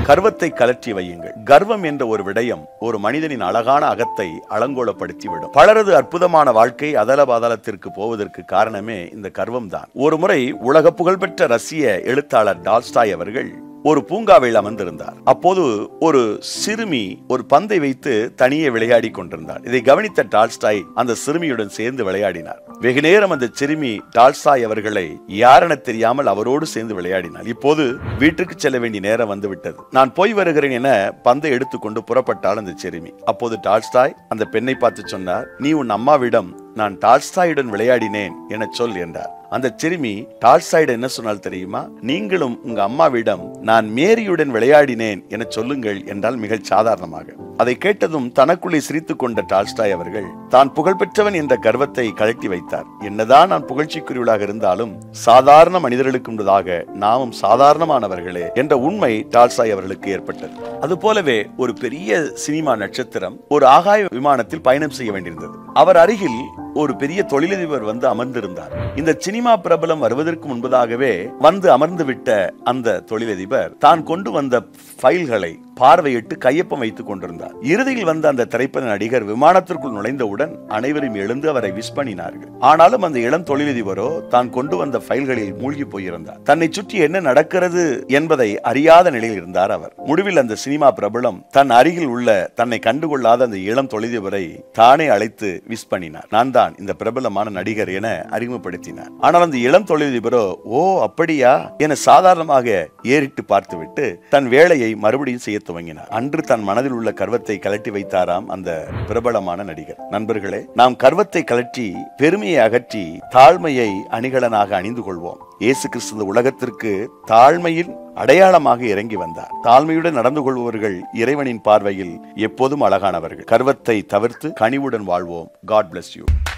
கர்வத்தை கலற்றி வையுங்கள் கர்வம் என்ற ஒரு விடயம் ஒரு மனிதனின் அழகான அகத்தை அலங்கோலப்படுத்திவிடும் பலரது அற்புதமான வாழ்க்கை அதல பாதாளத்திற்கு போவதற்கு காரணமே இந்த கர்வம் தான் ஒரு முறை உலக புகழ்பெற்ற ரஷ்ய எழுத்தாளர் டால்ஸ்டாய் அவர்கள் ஒரு பூங்காவில் அமர்ந்திருந்தார் அப்போது ஒரு சிறுமி ஒரு பந்தை வைத்து தனியே விளையாடி கொண்டிருந்தார் இதை கவனித்த டால்ஸ்டாய் அந்த சிறுமியுடன் சேர்ந்து விளையாடினார் வெகு நேரம் அந்த சிறுமி டால்ஸ்டாய் அவர்களை யாரென தெரியாமல் அவரோடு சேர்ந்து விளையாடினார் இப்போது வீட்டுக்கு செல்ல வேண்டிய நேரம் வந்துவிட்டது நான் போய் வருகிறேன் என பந்தை எடுத்துக்கொண்டு புறப்பட்டாள் அந்த சிறுமி அப்போது டால்ஸ்டாய் அந்த பெண்ணை பார்த்து சொன்னார் நீ உன் அம்மாவிடம் நான் டால்ஸ்டாயுடன் விளையாடினேன் என சொல் என்றார் அந்த சிறுமி டால்ஸ்டாயிடம் என்ன சொன்னால் தெரியுமா நீங்களும் உங்க அம்மாவிடம் நான் மேரியுடன் விளையாடினேன் என சொல்லுங்கள் என்றால் மிக சாதாரணமாக அதை கேட்டதும் தனக்குள்ளே சிரித்துக் கொண்ட டால்ஸ்டாய் அவர்கள் தான் புகழ்பெற்றவன் என்ற கர்வத்தை கழட்டி வைத்தார் என்னதான் நான் புகழ்ச்சிக்குரியவளாக இருந்தாலும் சாதாரண மனிதர்களுக்கு முன்னதாக நாமும் சாதாரணமானவர்களே என்ற உண்மை டால்ஸ்டாய் அவர்களுக்கு ஏற்பட்டது அது போலவே ஒரு பெரிய சினிமா நட்சத்திரம் ஒரு ஆகாய விமானத்தில் பயணம் செய்ய வேண்டியிருந்தது அவர் அருகில் ஒரு பெரிய தொழிலதிபர் வந்து அமர்ந்திருந்தார் இந்த சினிமா பிரபலம் வருவதற்கு முன்பதாகவே வந்து அமர்ந்து விட்ட அந்த தொழிலதிபர் தான் கொண்டு வந்த ஃபைல்களை பார்வையிட்டு கையொப்பம் வைத்துக் கொண்டிருந்தார் இறுதியில் வந்த அந்த திரைப்பட நடிகர் விமானத்திற்குள் நுழைந்தவுடன் அனைவரும் எழுந்து அவரை விஷ் பண்ணினார்கள் ஆனாலும் அந்த இளம் தொழிலதிபரோ தான் கொண்டு வந்த ஃபைல்களில் மூழ்கி போயிருந்தார் தன்னை சுற்றி என்ன நடக்கிறது என்பதை அறியாத நிலையில் இருந்தார் அவர் முடிவில் அந்த சினிமா பிரபலம் தன் அருகில் உள்ள தன்னை கண்டுகொள்ளாத அந்த இளம் தொழிலதிபரை தானே அழைத்து விஷ் பண்ணினார் நான் தான் இந்த பிரபலமான நடிகர் என அறிமுகப்படுத்தினார் ஆனால் அந்த இளம் தொழிலதிபரோ ஓ அப்படியா என சாதாரணமாக ஏறிட்டு பார்த்துவிட்டு தன் வேலையை மறுபடியும் செய்ய துவங்கினார் அன்று தன் மனதில் உள்ள கர்வத்தை கலட்டி வைத்தாராம் அந்த பிரபலமான நடிகர் நண்பர்களே நாம் கர்வத்தை கலற்றி பெருமையை அகற்றி தாழ்மையை அணிகலனாக அணிந்து கொள்வோம் இயேசு கிறிஸ்து இந்த உலகத்திற்கு தாழ்மையின் அடையாளமாக இறங்கி வந்தார் தாழ்மையுடன் நடந்து கொள்பவர்கள் இறைவனின் பார்வையில் எப்போதும் அழகானவர்கள் கர்வத்தை தவிர்த்து கனிவுடன் வாழ்வோம் காட் bless யூ